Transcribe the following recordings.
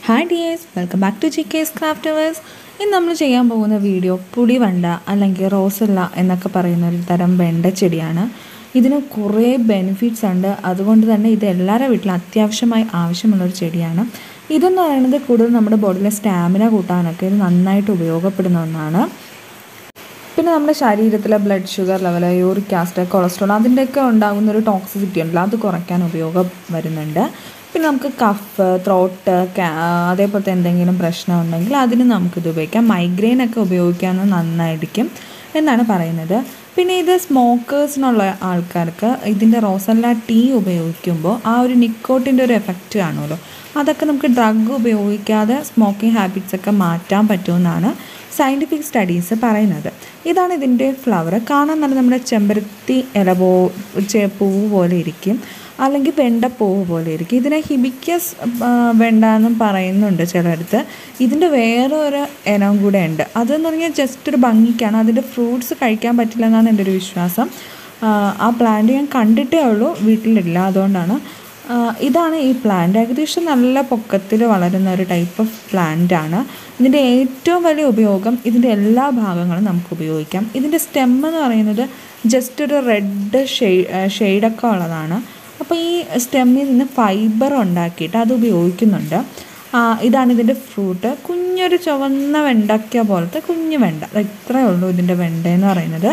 hi dears welcome back to G case craftverse ഇന്ന് നമ്മൾ ചെയ്യാൻ പോകുന്ന വീഡിയോ പുളിവണ്ട അല്ലെങ്കിൽ റോസല്ല എന്നൊക്കെ പറയുന്ന ഒരു തരം വെണ്ട ചെടിയാണ് ഇതിന് കുറേ ബെനിഫിറ്റ്സ് ഉണ്ട് അതുകൊണ്ട് തന്നെ ഇത് എല്ലാവരുടെ വീട്ടിലും അത്യാവശ്യമായി ആവശ്യമുള്ളൊരു ചെടിയാണ് ഇതെന്ന് പറയുന്നത് കൂടുതൽ നമ്മുടെ ബോഡിയിലെ സ്റ്റാമിന കൂട്ടാനൊക്കെ ഇത് നന്നായിട്ട് ഉപയോഗപ്പെടുന്ന ഒന്നാണ് പിന്നെ നമ്മുടെ ശരീരത്തിലെ blood sugar level uric acid cholesterol അതിൻ്റെയൊക്കെ ഉണ്ടാകുന്ന ഒരു ടോക്സിസിറ്റി ഉണ്ടല്ലോ അത് കുറയ്ക്കാൻ ഉപയോഗം വരുന്നുണ്ട് പിന്നെ നമുക്ക് കഫ് ത്രോട്ട് അതേപോലത്തെ എന്തെങ്കിലും പ്രശ്നം ഉണ്ടെങ്കിൽ അതിന് നമുക്കിത് ഉപയോഗിക്കാം മൈഗ്രെയിൻ ഒക്കെ ഉപയോഗിക്കാൻ നന്നായിരിക്കും എന്നാണ് പറയുന്നത് പിന്നെ ഇത് സ്മോക്കേഴ്സിനുള്ള ആൾക്കാർക്ക് ഇതിൻ്റെ റോസല്ല ടീ ഉപയോഗിക്കുമ്പോൾ ആ ഒരു നിക്കോട്ടിൻ്റെ ഒരു എഫക്റ്റ് കാണുമല്ലോ അതൊക്കെ നമുക്ക് ഡ്രഗ് ഉപയോഗിക്കാതെ സ്മോക്കിംഗ് ഹാബിറ്റ്സ് ഒക്കെ മാറ്റാൻ പറ്റുമെന്നാണ് സയൻറ്റിഫിക് സ്റ്റഡീസ് പറയുന്നത് ഇതാണ് ഇതിൻ്റെ ഫ്ലവർ കാണാൻ നല്ല നമ്മുടെ ചെമ്പരത്തി ഇല പോ ചെ പൂവ് പോലെ ഇരിക്കും അല്ലെങ്കിൽ വെണ്ട പൂവ് പോലെ ഇരിക്കും ഇതിനെ ഹിബിക്കസ് വെണ്ട എന്നും പറയുന്നുണ്ട് ചിലയിടത്ത് ഇതിൻ്റെ വേറെ ഒരു ഇനം കൂടെ ഉണ്ട് അതെന്ന് പറഞ്ഞാൽ ജസ്റ്റ് ഒരു ഭംഗിക്കാണ് അതിൻ്റെ ഫ്രൂട്ട്സ് കഴിക്കാൻ പറ്റില്ല എന്നാണ് എൻ്റെ ഒരു വിശ്വാസം ആ പ്ലാന്റ് ഞാൻ കണ്ടിട്ടേ ഉള്ളൂ വീട്ടിലില്ല അതുകൊണ്ടാണ് ഇതാണ് ഈ പ്ലാന്റ് ഏകദേശം നല്ല പൊക്കത്തിൽ വളരുന്ന ഒരു ടൈപ്പ് ഓഫ് പ്ലാന്റ് ആണ് ഇതിൻ്റെ ഏറ്റവും വലിയ ഉപയോഗം ഇതിൻ്റെ എല്ലാ ഭാഗങ്ങളും നമുക്ക് ഉപയോഗിക്കാം ഇതിൻ്റെ സ്റ്റെം എന്ന് പറയുന്നത് ജസ്റ്റ് ഒരു റെഡ് ഷെയ് ഷെയ്ഡൊക്കെ ഉള്ളതാണ് അപ്പോൾ ഈ സ്റ്റെമ്മിൽ നിന്ന് ഫൈബർ ഉണ്ടാക്കിയിട്ട് അത് ഉപയോഗിക്കുന്നുണ്ട് ഇതാണ് ഇതിൻ്റെ ഫ്രൂട്ട് കുഞ്ഞൊരു ചുവന്ന വെണ്ടയ്ക്ക പോലത്തെ കുഞ്ഞു വെണ്ട ഇത്രയേ ഉള്ളൂ ഇതിൻ്റെ വെണ്ട എന്ന് പറയുന്നത്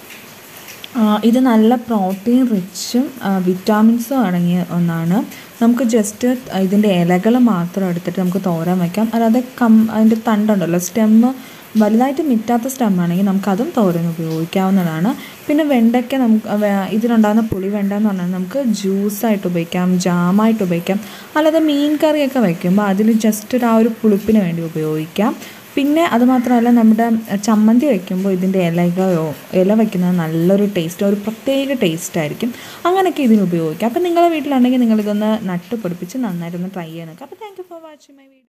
ഇത് നല്ല പ്രോട്ടീൻ റിച്ചും വിറ്റാമിൻസും അടങ്ങിയ ഒന്നാണ് നമുക്ക് ജസ്റ്റ് ഇതിൻ്റെ ഇലകൾ മാത്രം എടുത്തിട്ട് നമുക്ക് തോരാൻ വയ്ക്കാം അല്ലാതെ കം അതിൻ്റെ തണ്ടുണ്ടല്ലോ സ്റ്റെമ്മ് വലുതായിട്ട് മിറ്റാത്ത സ്റ്റെമ്മാണെങ്കിൽ നമുക്കതും തോരൻ ഉപയോഗിക്കാവുന്നതാണ് പിന്നെ വെണ്ടയ്ക്ക നമുക്ക് ഇതിലുണ്ടാകുന്ന പുളി വെണ്ട എന്ന് പറഞ്ഞാൽ നമുക്ക് ജ്യൂസായിട്ട് ഉപയോഗിക്കാം ജാമായിട്ട് ഉപയോഗിക്കാം അല്ലാതെ മീൻ കറിയൊക്കെ വയ്ക്കുമ്പോൾ അതിൽ ജസ്റ്റ് ഒരു ആ ഒരു പുളിപ്പിന് വേണ്ടി ഉപയോഗിക്കാം പിന്നെ അതുമാത്രമല്ല നമ്മുടെ ചമ്മന്തി വയ്ക്കുമ്പോൾ ഇതിൻ്റെ ഇലകയോ ഇല വയ്ക്കുന്നത് നല്ലൊരു ടേസ്റ്റ് ഒരു പ്രത്യേക ടേസ്റ്റ് ആയിരിക്കും അങ്ങനെയൊക്കെ ഇതിന് ഉപയോഗിക്കാം അപ്പോൾ നിങ്ങളുടെ വീട്ടിലുണ്ടെങ്കിൽ നിങ്ങളിതൊന്ന് നട്ട് പൊടിപ്പിച്ച് നന്നായിട്ടൊന്ന് ട്രൈ ചെയ്യാൻ നോക്കുക അപ്പോൾ thank you for watching my video